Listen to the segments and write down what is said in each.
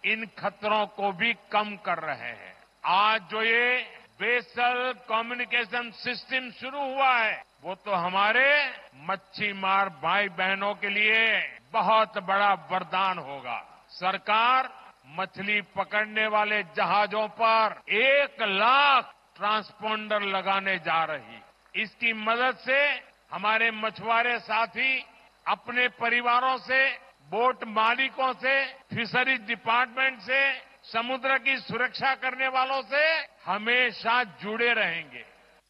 इन खतरों को भी कम कर रहे हैं आज जो ये बेसल कम्युनिकेशन सिस्टम शुरू हुआ है वो तो हमारे मच्छी मार भाई बहनों के लिए बहुत बड़ा वरदान होगा सरकार मछली पकड़ने वाले जहाजों पर एक लाख ट्रांसपोंडर लगाने जा रही इसकी मदद से हमारे मछुआरे साथी अपने परिवारों से बोट मालिकों से फिशरीज डिपार्टमेंट से समुद्र की सुरक्षा करने वालों से हमेशा जुड़े रहेंगे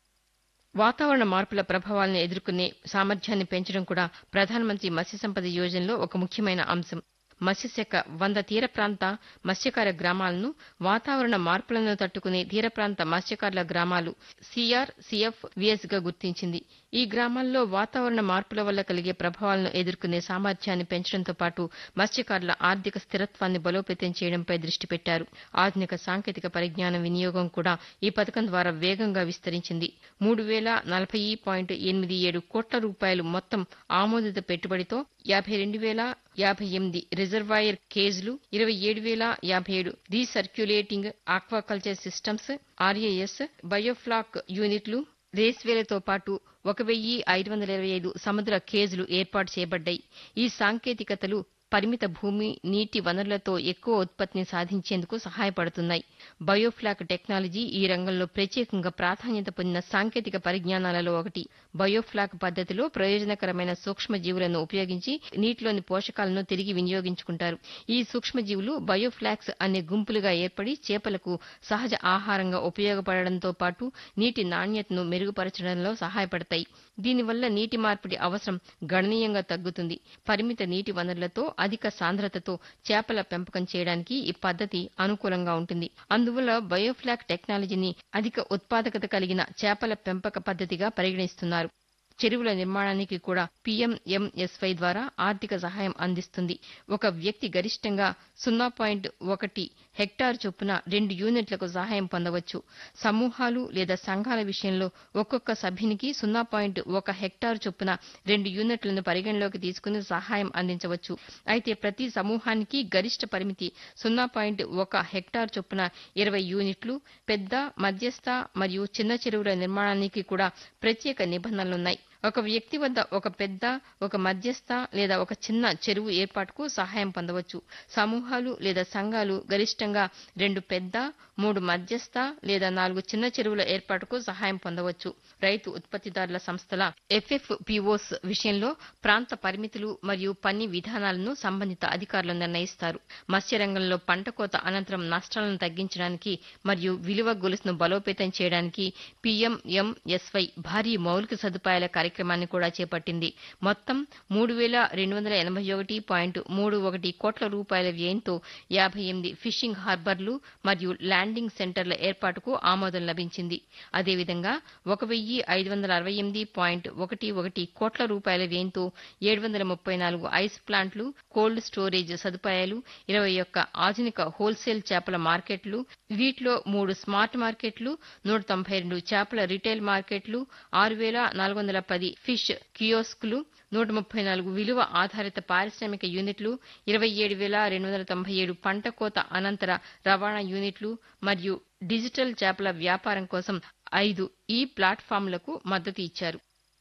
వాతావరణ మార్పుల ప్రభావాలను ఎదుర్కొనే సామర్థ్యాన్ని పెంచడం కూడా ప్రధానమంత్రి మత్స్య సంపద యోజనలో ఒక ముఖ్యమైన అంశం మత్స్యశాఖ వంద తీర ప్రాంత మత్స్యకార గ్రామాలను వాతావరణ మార్పులను తట్టుకునే తీర ప్రాంత మత్స్యకారుల గ్రామాలు సిఆర్ సిఎఫ్ విఎస్ గా గుర్తించింది ఈ గ్రామాల్లో వాతావరణ మార్పుల వల్ల కలిగే ప్రభావాలను ఎదుర్కొనే సామర్థ్యాన్ని పెంచడంతో పాటు మత్స్యకారుల ఆర్థిక స్థిరత్వాన్ని బలోపేతం చేయడంపై దృష్టి పెట్టారు ఆధునిక సాంకేతిక పరిజ్ఞానం వినియోగం కూడా ఈ పథకం ద్వారా వేగంగా విస్తరించింది మూడు వేల నలభై పాయింట్ ఎనిమిది ఏడు కోట్ల రూపాయలు మొత్తం ఆమోదిత పెట్టుబడితో యాభై రెండు వేల యాభై ఎనిమిది రిజర్వాయర్ కేజ్లు ఇరవై ఏడు వేల యాభై ఏడు recirculating aquaculture systems RAS biofloc యూనిట్లు రేస్వేలతో పాటు ఒక వెయ్యి ఐదు వందల ఇరవై ఐదు సముద్ర కేజులు ఏర్పాటు చేయబడ్డాయి ఈ సాంకేతికతలు పరిమిత భూమి నీటి వనరులతో ఎక్కువ ఉత్పత్తిని సాధించేందుకు సహాయపడుతున్నాయి బయోఫ్లాక్ టెక్నాలజీ ఈ రంగంలో ప్రత్యేకంగా ప్రాధాన్యత పొందిన సాంకేతిక పరిజ్ఞానాలలో ఒకటి బయోఫ్లాక్ పద్దతిలో ప్రయోజనకరమైన సూక్ష్మజీవులను ఉపయోగించి నీటిలోని పోషకాలను తిరిగి వినియోగించుకుంటారు ఈ సూక్ష్మజీవులు బయోఫ్లాక్స్ అనే గుంపులుగా ఏర్పడి చేపలకు సహజ ఆహారంగా ఉపయోగపడడంతో పాటు నీటి నాణ్యతను మెరుగుపరచడంలో సహాయపడతాయి దీనివల్ల నీటి మార్పిడి అవసరం గణనీయంగా తగ్గుతుంది పరిమిత నీటి వనరులతో అధిక సాంద్రతతో చేపల పెంపకం చేయడానికి ఈ పద్ధతి అనుకూలంగా ఉంటుంది అందువల్ల బయోఫ్లాక్ టెక్నాలజీని అధిక ఉత్పాదకత కలిగిన చేపల పెంపక పద్ధతిగా పరిగణిస్తున్నారు చెరువుల నిర్మాణానికి కూడా పీఎంఎంఎస్వై ద్వారా ఆర్థిక సహాయం అందిస్తుంది ఒక వ్యక్తి గరిష్టంగా సున్నా పాయింట్ ఒకటి హెక్టార్ చొప్పున రెండు యూనిట్లకు సహాయం పొందవచ్చు సమూహాలు లేదా సంఘాల విషయంలో ఒక్కొక్క సభ్యునికి సున్నా పాయింట్ ఒక హెక్టార్ చొప్పున రెండు యూనిట్లను పరిగణలోకి తీసుకుని సహాయం అందించవచ్చు అయితే ప్రతి సమూహానికి గరిష్ట పరిమితి సున్నా పాయింట్ ఒక హెక్టార్ చొప్పున ఇరవై యూనిట్లు పెద్ద మధ్యస్థ మరియు చిన్న చెరువుల నిర్మాణానికి కూడా ప్రత్యేక నిబంధనలున్నాయి ఒక వ్యక్తి వద్ద ఒక పెద్ద ఒక మధ్యస్థ లేదా ఒక చిన్న చెరువు ఏర్పాటుకు సహాయం పొందవచ్చు సమూహాలు లేదా సంఘాలు గరిష్టంగా రెండు పెద్ద మూడు మధ్యస్థ లేదా నాలుగు చిన్న చెరువుల ఏర్పాటుకు సహాయం పొందవచ్చు రైతు ఉత్పత్తిదారుల సంస్థల ఎఫ్ఎఫ్పిఓస్ విషయంలో ప్రాంత పరిమితులు మరియు పని విధానాలను సంబంధిత అధికారులు నిర్ణయిస్తారు మత్స్య రంగంలో పంట కోత అనంతరం నష్టాలను తగ్గించడానికి మరియు విలువ గొలుసును బలోపేతం చేయడానికి పీఎంఎంఎస్వై భారీ మౌలిక సదుపాయాల కార్యక్రమాన్ని కూడా చేపట్టింది మొత్తం మూడు వేల రెండు వందల ఎనభై ఒకటి పాయింట్ మూడు ఒకటి కోట్ల రూపాయల వ్యయంతో యాభై ఎనిమిది ఫిషింగ్ హార్బర్లు మరియు ల్యాండింగ్ సెంటర్ల ఏర్పాటుకు ఆమోదం లభించింది అదేవిధంగా ఒక వెయ్యి ఐదు వందల అరవై ఎనిమిది పాయింట్ ఒకటి ఒకటి కోట్ల రూపాయల వ్యయంతో ఏడు వందల ముప్పై నాలుగు ఐస్ ప్లాంట్లు కోల్డ్ స్టోరేజ్ సదుపాయాలు ఇరవై ఒక్క ఆధునిక హోల్సేల్ చేపల మార్కెట్లు వీటిలో మూడు స్మార్ట్ మార్కెట్లు నూట తొంభై రెండు చేపల రిటైల్ మార్కెట్లు ఆరు వేల నాలుగు వందల పది ఫిష్ కియోస్కులు నూట ముప్పై నాలుగు విలువ ఆధారిత పారిశ్రామిక యూనిట్లు ఇరవై ఏడు వేల రెండు వందల తొంభై ఏడు పంట కోత అనంతర రవాణా యూనిట్లు మరియు డిజిటల్ చేపల వ్యాపారం కోసం ఐదు ఈ ప్లాట్ఫామ్లకు మద్దతు ఇచ్చారు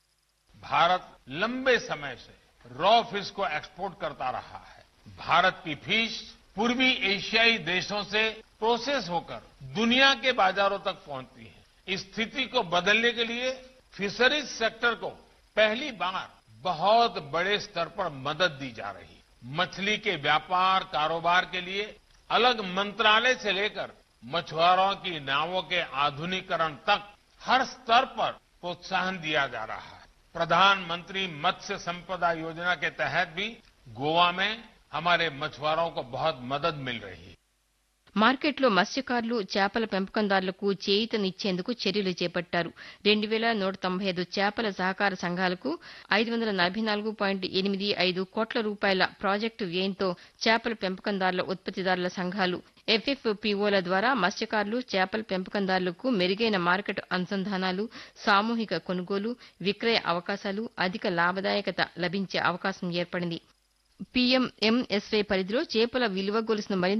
भारत लंबे समय से रॉ फिश को एक्सपोर्ट करता रहा है भारत की फिश पूर्वी एशियाई देशों से प्रोसेस होकर दुनिया के बाजारों तक पहुंचती है इस स्थिति को बदलने के लिए फिशरीज सेक्टर को पहली बार बहुत बड़े स्तर पर मदद दी जा रही है मछली के व्यापार कारोबार के लिए अलग मंत्रालय से लेकर मछुआरों की नावों के आधुनिकरण तक हर स्तर पर प्रोत्साहन दिया जा रहा है प्रधानमंत्री मत्स्य संपदा योजना के तहत भी गोवा में हमारे मछुआरों को बहुत मदद मिल रही है మార్కెట్లో మత్స్యకారులు చేపల పెంపకందారులకు చేయూతనిచ్చేందుకు చర్యలు చేపట్టారు రెండు వేల నూట తొంభై ఐదు చేపల సహకార సంఘాలకు ఐదు వందల నలభై నాలుగు పాయింట్ ఎనిమిది ఐదు కోట్ల రూపాయల ప్రాజెక్టు వ్యయంతో చేపల పెంపకందారుల ఉత్పత్తిదారుల సంఘాలు ఎఫ్ఎఫ్పిఓల ద్వారా మత్స్యకారులు చేపల పెంపకందారులకు మెరుగైన మార్కెట్ అనుసంధానాలు సామూహిక కొనుగోలు విక్రయ అవకాశాలు అధిక లాభదాయకత లభించే అవకాశం ఏర్పడింది పీఎంఎంఎస్వై పరిధిలో చేపల విలువ గొలుసును మరింత